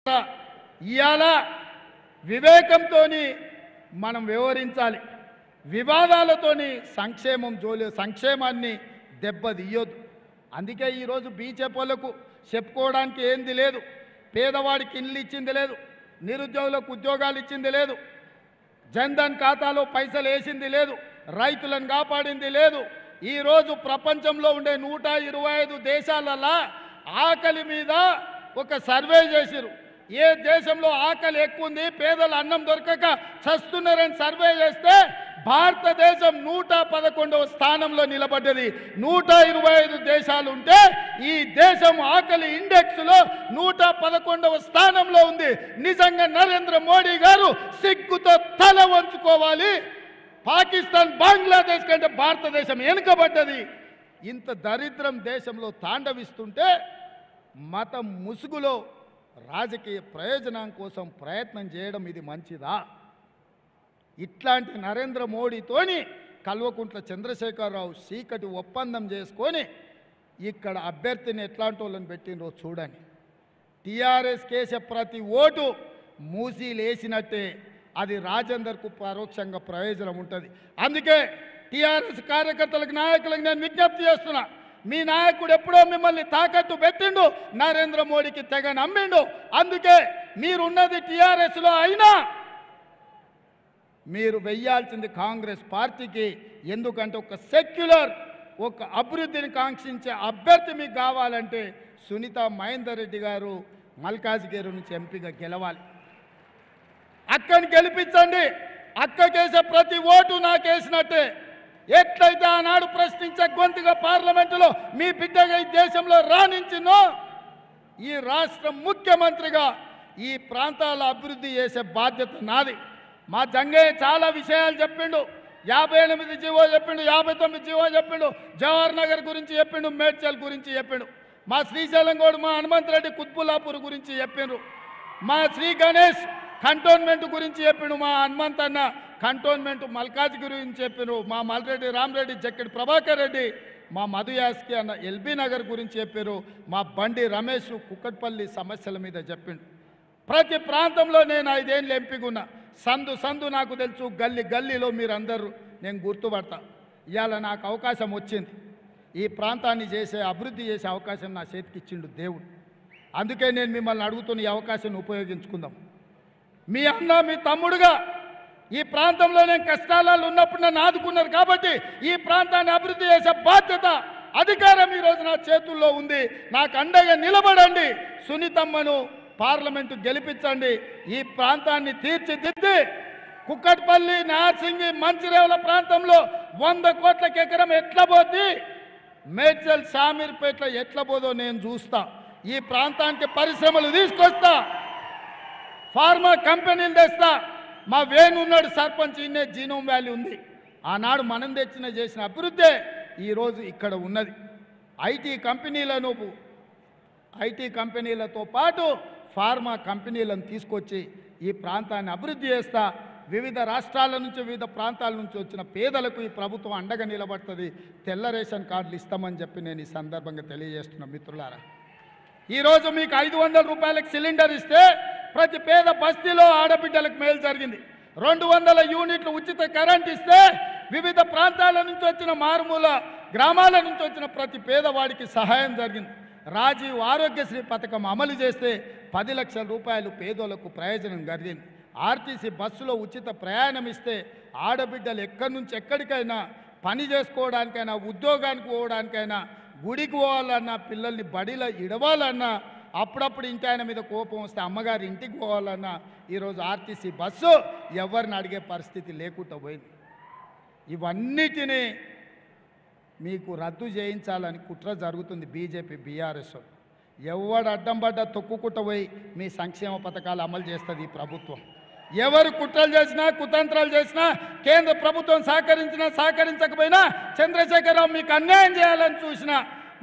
చేస్తా ఇవాళ వివేకంతో మనం వ్యవహరించాలి వివాదాలతోని సంక్షేమం జోలి సంక్షేమాన్ని దెబ్బతీయొద్దు అందుకే ఈరోజు బీజేపీ వాళ్ళకు చెప్పుకోవడానికి ఏంది లేదు పేదవాడికి ఇల్లు ఇచ్చింది లేదు నిరుద్యోగులకు ఉద్యోగాలు ఇచ్చింది లేదు జన్ధన్ ఖాతాలో పైసలు వేసింది లేదు రైతులను కాపాడింది లేదు ఈరోజు ప్రపంచంలో ఉండే నూట ఇరవై ఐదు దేశాలలో ఆకలి మీద ఒక సర్వే చేసిరు ఏ దేశంలో ఆకలి ఎక్కువ ఉంది పేదలు అన్నం దొరకక చస్తున్నారని సర్వే చేస్తే భారతదేశం నూట పదకొండవ స్థానంలో నిలబడ్డది నూట ఇరవై ఐదు దేశాలు ఉంటే ఈ దేశం ఆకలి ఇండెక్స్లో నూట పదకొండవ స్థానంలో ఉంది నిజంగా నరేంద్ర మోడీ గారు సిగ్గుతో తల వంచుకోవాలి పాకిస్తాన్ బంగ్లాదేశ్ కంటే భారతదేశం వెనుకబడ్డది ఇంత దరిద్రం దేశంలో తాండవిస్తుంటే మతం ముసుగులో రాజకీయ ప్రయోజనం కోసం ప్రయత్నం చేయడం ఇది మంచిదా ఇట్లాంటి నరేంద్ర మోడీతోని కల్వకుంట్ల చంద్రశేఖరరావు చీకటి ఒప్పందం చేసుకొని ఇక్కడ అభ్యర్థిని ఎట్లాంటి వాళ్ళని పెట్టినరో చూడండి టీఆర్ఎస్ కేసే ప్రతి ఓటు మూసి లేసినట్టే అది రాజేందర్కు పరోక్షంగా ప్రయోజనం ఉంటుంది అందుకే టీఆర్ఎస్ కార్యకర్తలకు నాయకులకు నేను విజ్ఞప్తి చేస్తున్నా మీ నాయకుడు ఎప్పుడో మిమ్మల్ని తాకట్టు పెట్టిండు నరేంద్ర మోడీకి తెగ నమ్మిండు అందుకే మీరున్నది టీఆర్ఎస్లో అయినా మీరు వెయ్యాల్సింది కాంగ్రెస్ పార్టీకి ఎందుకంటే ఒక సెక్యులర్ ఒక అభివృద్ధిని కాంక్షించే అభ్యర్థి మీకు కావాలంటే సునీత మహేందర్ రెడ్డి గారు మల్కాజ్గిరి నుంచి ఎంపీగా గెలవాలి అక్కని గెలిపించండి అక్కకేసే ప్రతి ఓటు నాకేసినట్టే ఎట్లయితే ఆనాడు ప్రశ్నించే గొంతుగా పార్లమెంటులో మీ బిడ్డగా ఈ దేశంలో రాణించినో ఈ రాష్ట్ర ముఖ్యమంత్రిగా ఈ ప్రాంతాల అభివృద్ధి చేసే బాధ్యత నాది మా జంగయ్య చాలా విషయాలు చెప్పిండు యాభై ఎనిమిది జీవో చెప్పిండు యాభై తొమ్మిది జీవో చెప్పిండు జవహర్ నగర్ గురించి చెప్పిండు మేడ్చల్ గురించి చెప్పిండు మా శ్రీశైలం గౌడ్ మా హనుమంత్ రెడ్డి కుత్బుల్లాపూర్ గురించి చెప్పిండ్రు మా శ్రీ గణేష్ కంటోన్మెంట్ గురించి చెప్పిండు మా హనుమంత్ అన్న కంటోన్మెంట్ మల్కాజ్ గురించి చెప్పిండ్రు మా మల్రెడ్డి రామరెడ్డి జక్కడి ప్రభాకర్ రెడ్డి మా మధు యాస్కి అన్న ఎల్బీ నగర్ గురించి చెప్పారు మా బండి రమేష్ కుక్కట్పల్లి సమస్యల మీద చెప్పిండు ప్రతి ప్రాంతంలో నేను ఐదేళ్ళు ఎంపికన్నా సందు సందు నాకు తెలుసు గల్లీ గల్లీలో మీరందరూ నేను గుర్తుపడతా ఇవాళ నాకు అవకాశం వచ్చింది ఈ ప్రాంతాన్ని చేసే అభివృద్ధి చేసే అవకాశం నా చేతికి ఇచ్చిండు దేవుడు అందుకే నేను మిమ్మల్ని అడుగుతున్న ఈ అవకాశాన్ని ఉపయోగించుకుందాం మీ అన్న మీ తమ్ముడుగా ఈ ప్రాంతంలో నేను కష్టాలలో ఉన్నప్పుడు నన్ను ఆదుకున్నారు కాబట్టి ఈ ప్రాంతాన్ని అభివృద్ధి చేసే బాధ్యత అధికారం ఈరోజు నా చేతుల్లో ఉంది నాకు అండగా నిలబడండి సునీతమ్మను పార్లమెంటు గెలిపించండి ఈ ప్రాంతాన్ని తీర్చిదిద్ది కుక్కట్పల్లి నార్సింగి మంచిరేవుల ప్రాంతంలో వంద కోట్లకి ఎకరం ఎట్లా పోద్ది మేడ్చల్ షామీర్పేటలో ఎట్లా పోదో నేను చూస్తా ఈ ప్రాంతానికి పరిశ్రమలు తీసుకొస్తా ఫార్మా కంపెనీలు తెస్తా మా వేణు ఉన్నాడు సర్పంచ్ ఇన్నే జీనోమ్ వ్యాలీ ఉంది ఆనాడు మనం తెచ్చిన చేసిన అభివృద్ధే ఈరోజు ఇక్కడ ఉన్నది ఐటీ కంపెనీలను ఐటీ కంపెనీలతో పాటు ఫార్మా కంపెనీలను తీసుకొచ్చి ఈ ప్రాంతాన్ని అభివృద్ధి చేస్తా వివిధ రాష్ట్రాల నుంచి వివిధ ప్రాంతాల నుంచి వచ్చిన పేదలకు ఈ ప్రభుత్వం అండగా నిలబడుతుంది తెల్ల రేషన్ కార్డులు ఇస్తామని చెప్పి నేను ఈ సందర్భంగా తెలియజేస్తున్నా మిత్రులారా ఈరోజు మీకు ఐదు వందల రూపాయలకు సిలిండర్ ఇస్తే ప్రతి పేద బస్తీలో ఆడబిడ్డలకు మేలు జరిగింది రెండు వందల యూనిట్లు ఉచిత కరెంట్ ఇస్తే వివిధ ప్రాంతాల నుంచి వచ్చిన మారుమూల గ్రామాల నుంచి వచ్చిన ప్రతి పేదవాడికి సహాయం జరిగింది రాజీవ్ ఆరోగ్యశ్రీ పథకం అమలు చేస్తే పది లక్షల రూపాయలు పేదోళ్లకు ప్రయోజనం జరిగింది ఆర్టీసీ బస్సులో ఉచిత ప్రయాణం ఇస్తే ఆడబిడ్డలు ఎక్కడి నుంచి ఎక్కడికైనా పని చేసుకోవడానికైనా ఉద్యోగానికి పోవడానికైనా గుడికి పోవాలన్నా పిల్లల్ని బడిలో ఇడవాలన్నా అప్పుడప్పుడు ఇంటి ఆయన మీద కోపం వస్తే అమ్మగారి ఇంటికి పోవాలన్నా ఈరోజు ఆర్టీసీ బస్సు ఎవరిని అడిగే పరిస్థితి లేకుండా పోయింది ఇవన్నిటినీ మీకు రద్దు చేయించాలని కుట్ర జరుగుతుంది బీజేపీ బీఆర్ఎస్ ఎవడు అడ్డం పడ్డా తొక్కుకుంటూ పోయి మీ సంక్షేమ పథకాలు అమలు చేస్తుంది ఈ ప్రభుత్వం ఎవరు కుట్రలు చేసినా కుతంత్రాలు చేసినా కేంద్ర ప్రభుత్వం సహకరించినా సహకరించకపోయినా చంద్రశేఖరరావు మీకు అన్యాయం చేయాలని చూసినా